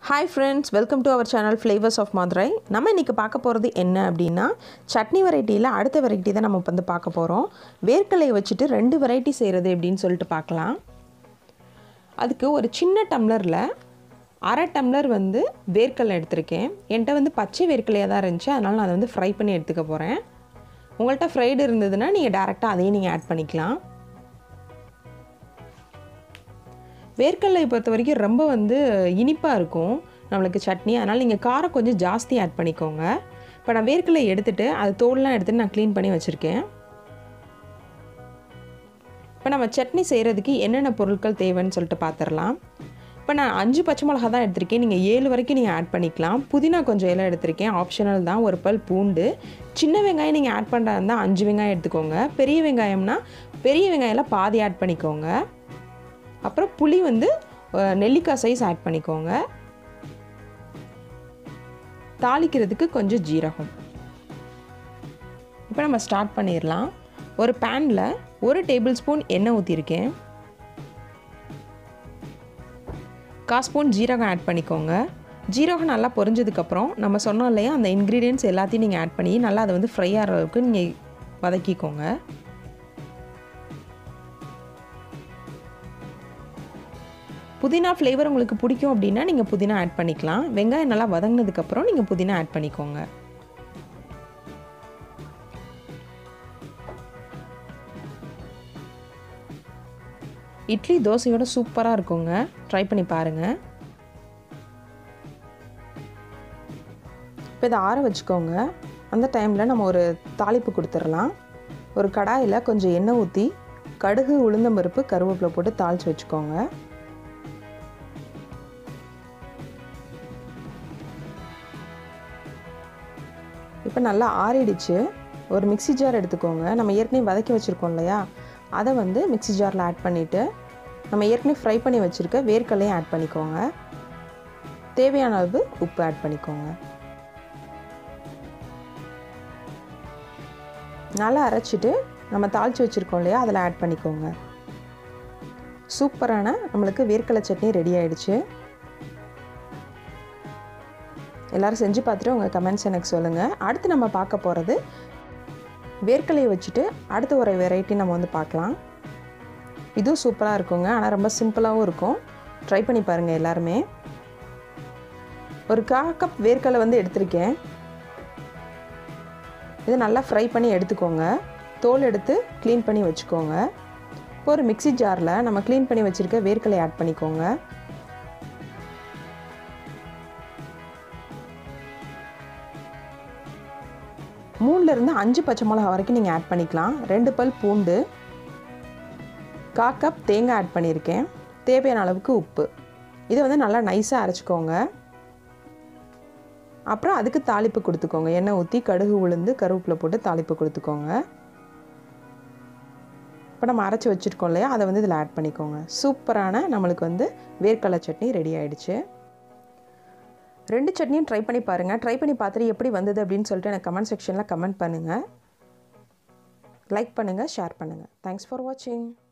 hi friends welcome to our channel flavours of Madurai நம்ம இன்றைக்கி பார்க்க போகிறது என்ன அப்படின்னா சட்னி வெரைட்டியில் அடுத்த வெரைட்டி தான் நம்ம வந்து பார்க்க போகிறோம் வேர்க்கலையை வச்சுட்டு ரெண்டு வெரைட்டி செய்கிறது எப்படின்னு சொல்லிட்டு பார்க்கலாம் அதுக்கு ஒரு சின்ன டம்ளரில் அரை டம்ளர் வந்து வேர்க்கடலை எடுத்திருக்கேன் என்கிட்ட வந்து பச்சை வேர்க்கலையாக தான் இருந்துச்சு அதனால் நான் அதை வந்து ஃப்ரை பண்ணி எடுத்துக்க போகிறேன் உங்கள்கிட்ட ஃப்ரைடு இருந்ததுன்னா நீங்கள் டேரெக்டாக அதையும் நீங்கள் ஆட் பண்ணிக்கலாம் வேர்க்கடலையை பொறுத்த வரைக்கும் ரொம்ப வந்து இனிப்பாக இருக்கும் நம்மளுக்கு சட்னி அதனால் நீங்கள் காரம் கொஞ்சம் ஜாஸ்தி ஆட் பண்ணிக்கோங்க இப்போ நான் வேர்க்கடலை எடுத்துகிட்டு அது தோல்லாம் எடுத்துகிட்டு நான் க்ளீன் பண்ணி வச்சுருக்கேன் இப்போ நம்ம சட்னி செய்கிறதுக்கு என்னென்ன பொருட்கள் தேவைன்னு சொல்லிட்டு பார்த்துடலாம் இப்போ நான் அஞ்சு பச்சை மிளகா தான் எடுத்திருக்கேன் நீங்கள் ஏழு வரைக்கும் நீங்கள் ஆட் பண்ணிக்கலாம் புதினா கொஞ்சம் எல்லாம் எடுத்திருக்கேன் ஆப்ஷனல் தான் ஒரு பல் பூண்டு சின்ன வெங்காயம் நீங்கள் ஆட் பண்ணுறதா இருந்தால் அஞ்சு வெங்காயம் எடுத்துக்கோங்க பெரிய வெங்காயம்னா பெரிய வெங்காயம்லாம் பாதி ஆட் பண்ணிக்கோங்க அப்புறம் புளி வந்து நெல்லிக்காய் சைஸ் ஆட் பண்ணிக்கோங்க தாளிக்கிறதுக்கு கொஞ்சம் ஜீரகம் இப்போ நம்ம ஸ்டார்ட் பண்ணிடலாம் ஒரு பேனில் ஒரு டேபிள் ஸ்பூன் எண்ணெய் ஊற்றிருக்கேன் கா ஸ்பூன் ஜீரகம் ஆட் பண்ணிக்கோங்க ஜீரகம் நல்லா பொரிஞ்சதுக்கப்புறம் நம்ம சொன்னோம் இல்லையா அந்த இன்க்ரீடியன்ட்ஸ் எல்லாத்தையும் நீங்கள் ஆட் பண்ணி நல்லா அதை வந்து ஃப்ரை ஆகிற அளவுக்கு நீங்கள் வதக்கிக்கோங்க புதினா ஃப்ளேவர் உங்களுக்கு பிடிக்கும் அப்படின்னா நீங்கள் புதினா ஆட் பண்ணிக்கலாம் வெங்காயம் நல்லா வதங்கினதுக்கப்புறம் நீங்கள் புதினா ஆட் பண்ணிக்கோங்க இட்லி தோசையோட சூப்பராக இருக்குங்க ட்ரை பண்ணி பாருங்கள் இப்போ இதை ஆற வச்சுக்கோங்க அந்த டைமில் நம்ம ஒரு தாளிப்பு கொடுத்துடலாம் ஒரு கடாயில் கொஞ்சம் எண்ணெய் ஊற்றி கடுகு உளுந்தம்பருப்பு கருவேப்பிலை போட்டு தாளித்து வச்சுக்கோங்க இப்போ நல்லா ஆறிடுச்சு ஒரு மிக்சி ஜார் எடுத்துக்கோங்க நம்ம ஏற்கனவே வதக்கி வச்சுருக்கோம் இல்லையா அதை வந்து மிக்சி ஜாரில் ஆட் பண்ணிவிட்டு நம்ம ஏற்கனவே ஃப்ரை பண்ணி வச்சுருக்க வேர்க்கடலையும் ஆட் பண்ணிக்கோங்க தேவையான அளவு உப்பு ஆட் பண்ணிக்கோங்க நல்லா அரைச்சிட்டு நம்ம தாளித்து வச்சுருக்கோம் இல்லையா அதில் ஆட் பண்ணிக்கோங்க சூப்பரான நம்மளுக்கு வேர்க்கடலை சட்னி ரெடி ஆகிடுச்சு எல்லோரும் செஞ்சு பார்த்துட்டு உங்கள் கமெண்ட்ஸ் எனக்கு சொல்லுங்கள் அடுத்து நம்ம பார்க்க போகிறது வேர்க்கலையை வச்சுட்டு அடுத்த ஒரு வெரைட்டி நம்ம வந்து பார்க்கலாம் இதுவும் சூப்பராக இருக்குங்க ஆனால் ரொம்ப சிம்பிளாகவும் இருக்கும் ட்ரை பண்ணி பாருங்கள் எல்லாருமே ஒரு கா கப் வேர்க்கலை வந்து எடுத்திருக்கேன் இதை நல்லா ஃப்ரை பண்ணி எடுத்துக்கோங்க தோல் எடுத்து க்ளீன் பண்ணி வச்சுக்கோங்க இப்போ ஒரு மிக்சி ஜாரில் நம்ம க்ளீன் பண்ணி வச்சுருக்க வேர்க்கலை ஆட் பண்ணிக்கோங்க மூணுலேருந்து அஞ்சு பச்சை மிளகா வரைக்கும் நீங்கள் ஆட் பண்ணிக்கலாம் ரெண்டு பல் பூண்டு கா கப் தேங்காய் ஆட் பண்ணியிருக்கேன் தேவையான அளவுக்கு உப்பு இதை வந்து நல்லா நைஸாக அரைச்சிக்கோங்க அப்புறம் அதுக்கு தாளிப்பு கொடுத்துக்கோங்க எண்ணெய் ஊற்றி கடுகு உளுந்து கருவேப்பிலை போட்டு தாளிப்பு கொடுத்துக்கோங்க இப்போ நம்ம அரைச்சி வச்சுருக்கோம் இல்லையா அதை வந்து இதில் ஆட் பண்ணிக்கோங்க சூப்பரான நம்மளுக்கு வந்து வேர்க்கடலை சட்னி ரெடி ஆகிடுச்சு ரெண்டு சட்னியும் ட்ரை பண்ணி பாருங்கள் ட்ரை பண்ணி பார்த்துட்டு எப்படி வந்தது அப்படின்னு சொல்லிட்டு எனக்கு கமெண்ட் செக்ஷனில் கமெண்ட் பண்ணுங்கள் லைக் பண்ணுங்கள் ஷேர் பண்ணுங்கள் தேங்க்ஸ் ஃபார் வாட்சிங்